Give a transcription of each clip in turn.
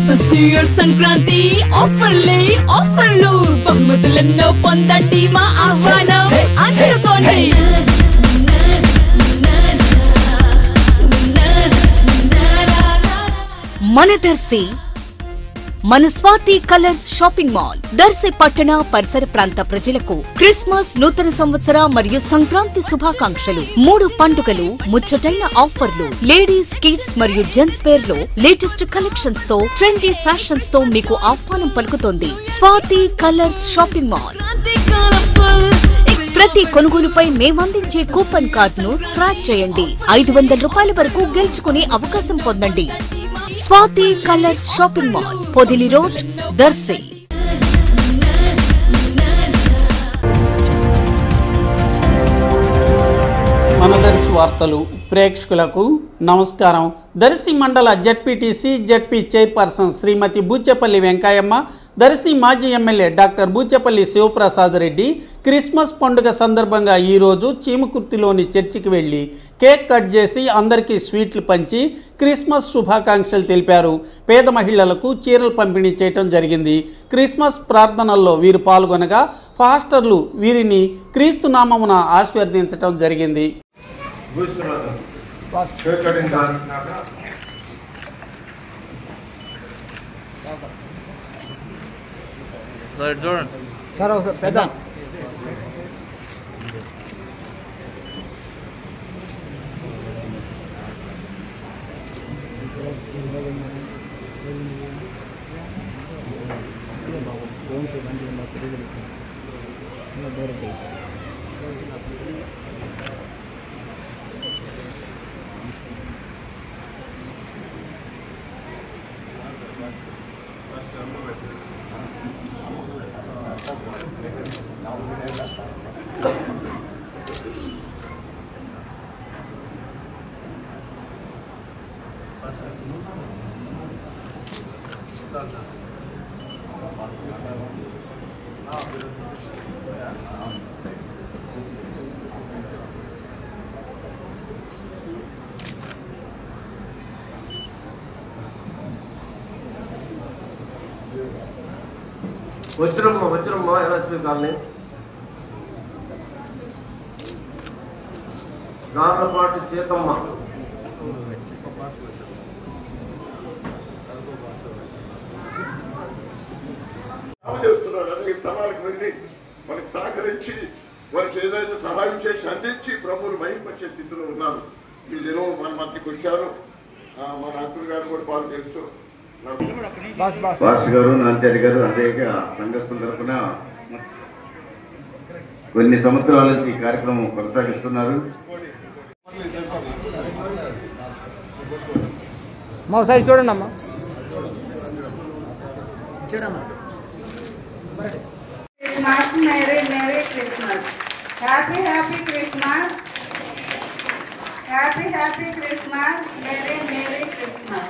Christmas new year Sankranti ఆఫర్లే ఆఫర్లు బహుమతులెన్నో పొందండి మా ఆహ్వానం అందుకోండి మన దర్శి మన Swathi colours shopping mall Darsi పట్టణ పరిసర ప్రాంత ప్రజలకు క్రిస్మస్ నూతన సంవత్సర మరియు సంక్రాంతి శుభాకాంక్షలు మూడు పండుగలు ముచ్చటైన ఆఫర్లు లేడీస్ కిడ్స్ మరియు జెంట్స్ వేర్ లో లేటెస్ట్ కలెక్షన్స్ తో ట్రెండీ ఫ్యాషన్స్ తో మీకు ఆహ్వానం పలుకుతోంది స్వాతి కలర్స్ షాపింగ్ మాల్ ప్రతి కొనుగోలుపై మేమందించే కూపన్ కార్డును స్క్రాచ్ చేయండి ఐదు వందల రూపాయల వరకు గెలుచుకునే అవకాశం పొందండి Swathi colours shopping mall Podili road Darsi మన దర్శి వార్తలు ప్రేక్షకులకు నమస్కారం దర్శి మండల ZPTC ZP chairperson Shrimati Buchepalli Venkayamma Darsi మాజీ MLA doctor Buchepalli Sivaprasad Reddy Christmas పండుగ సందర్భంగా ఈరోజు చీమకుర్తిలోని చర్చికి వెళ్ళి కేక్ కట్ చేసి అందరికీ స్వీట్లు పంచి క్రిస్మస్ శుభాకాంక్షలు తెలిపారు పేద మహిళలకు చీరలు పంపిణీ చేయటం జరిగింది క్రిస్మస్ ప్రార్థనల్లో వీరు పాల్గొనగా ఫాస్టర్లు వీరిని క్రీస్తు నామమున ఆశీర్వదించటం జరిగింది కూర్చున్నారు కేక్ కటింగ్ కానున్నాక వజ్రమ్మ వజ్రమ్మ ఎన్ఎస్పి కాలనీ గార్లపాటి సీతమ్మ చేస్తున్నారు అనేక స్థలాలకు వెళ్ళి మనకి సహకరించి వారికి ఏదైనా సహాయం చేసి అందించి ప్రభువులు మహింపరిచే స్థితిలో ఉన్నారు ఈ దినం మన మధ్యకి వచ్చారు ఆ, మన అంకుల్ గారు కూడా బాగా తెలుసు వాసు గారు నాంచారి గారు అదేగా సంఘస్థం తరఫున కొన్ని సంవత్సరాల నుంచి ఈ కార్యక్రమం కొనసాగిస్తున్నారు మా ఒకసారి చూడండి అమ్మా Christmas, Merry, Merry Christmas. Happy, happy Christmas. Happy, happy Christmas. Merry, Merry Christmas.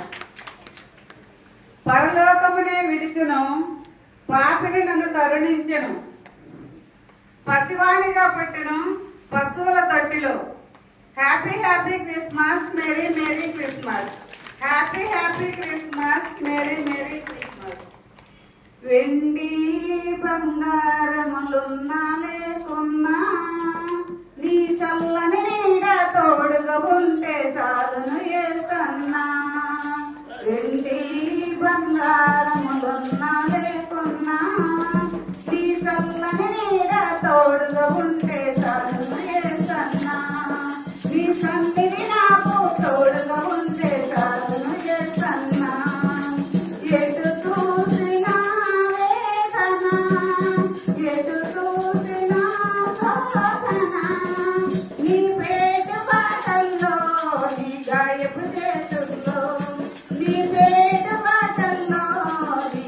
పరలోకమునే విడిచును పాపిని నన్ను కరుణించెను పసివానిగా పుట్టెను పశువుల తొట్టిలో happy happy Christmas merry merry Christmas happy happy Christmas merry merry Christmas వెండి బంగారములున్నా లేకున్నా నీ చల్లని నీడ తోడుగా ఉంటే చాలును ఏసన్నా వెండి బంగారములున్నా లేకున్నా నీ చల్లని నీడ తోడుగా ఉంటే చాలును ఏసన్నా నీ సన్నిధి నాకు తోడుగా ఉంటే చాలును ఏసన్నా ఎటు చూసినా వేదన, ఎటు చూసినా శోధన. నీ పేట బాటల్లో, నీ గాయపు చేతుల్లో, నీ పేట బాటల్లో,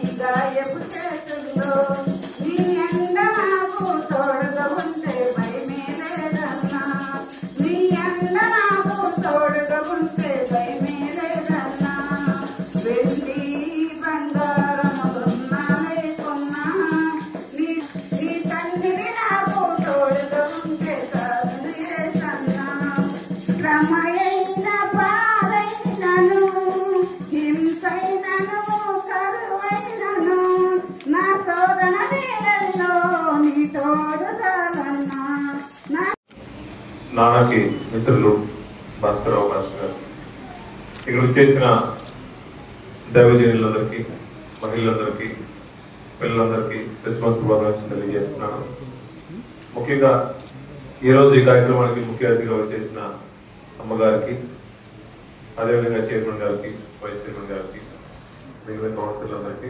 నాన్నకి మిత్రులు భాస్కరరావు భాస్కర్ గారు ఇక్కడ చేసిన దైవజనులందరికీ మహిళలందరికీ పిల్లలందరికీ క్రిస్మస్ శుభాకాంక్షలు తెలియజేస్తున్నాను ముఖ్యంగా ఈరోజు ఈ కార్యక్రమానికి ముఖ్య అతిథిగా వచ్చేసిన అమ్మగారికి అదేవిధంగా చైర్మన్ గారికి వైస్ చైర్మన్ గారికి మిగిలిన కౌన్సిలర్లందరికీ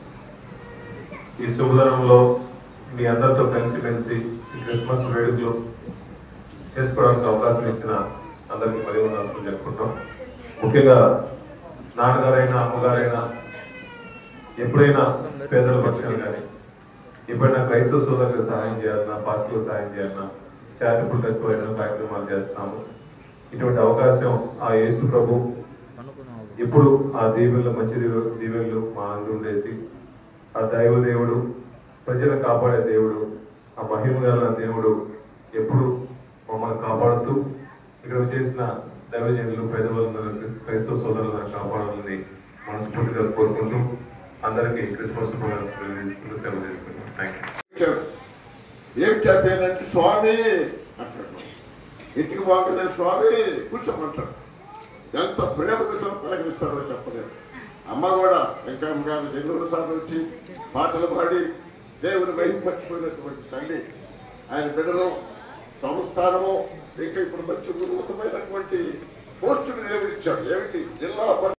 ఈ శుభదినంలో మీ అందరితో కలిసి కలిసి ఈ క్రిస్మస్ వేడుకలు చేసుకోవడానికి అవకాశం ఇచ్చిన అందరికీ మరి వందనాలు చెప్పుకుంటాం ముఖ్యంగా నాన్నగారైనా అమ్మగారైనా ఎప్పుడైనా పేదల పక్షాలు కానీ ఎప్పుడైనా క్రైస్తవ సోదరులకు సహాయం చేయాలన్నా పాస్టులకు సహాయం చేయాలన్నా చారిటబుల్ ట్రస్ట్ అయిన కార్యక్రమాలు చేస్తున్నాము ఇటువంటి అవకాశం ఆ యేసు ప్రభు ఎప్పుడు ఆ దీవెనలు మంచి దీవె- దీవెనలు మా అందరూ వేసి ఆ దైవ దేవుడు ప్రజలను కాపాడే దేవుడు ఆ మహిమ గల దేవుడు ఎప్పుడు మమ్మల్ని కాపాడుతూ ఇక్కడ చేసిన దైవజనులు పేదవాళ్ళందరూ క్రైస్తవ సోదరులను కాపాడాలని మనస్ఫూర్తిగా కోరుకుంటూ అందరికీ క్రిస్మస్ శుభాకాంక్షలు తెలియజేసుకుంటూ సెలవు చేసుకుంటాం థ్యాంక్ యూ ఏం చెప్పానంటే స్వామి అంటాడు ఇంటికి బాగుండే స్వామి కూర్చోమంటాడు ఎంత ప్రేమతో పలకరిస్తారో చెప్పలేదు అమ్మ కూడా వెంకయ్య గారు ఎన్నో సార్లు వచ్చి పాటలు పాడి దేవుని మహిమర్చిపోయినటువంటి తల్లి ఆయన బిడ్డలు సంస్థానము ఇంకా ఇప్పుడు మంచి ఉన్నతమైనటువంటి పోస్టులు దేవుడు ఇచ్చాడు ఏమిటి జిల్లా పరిషత్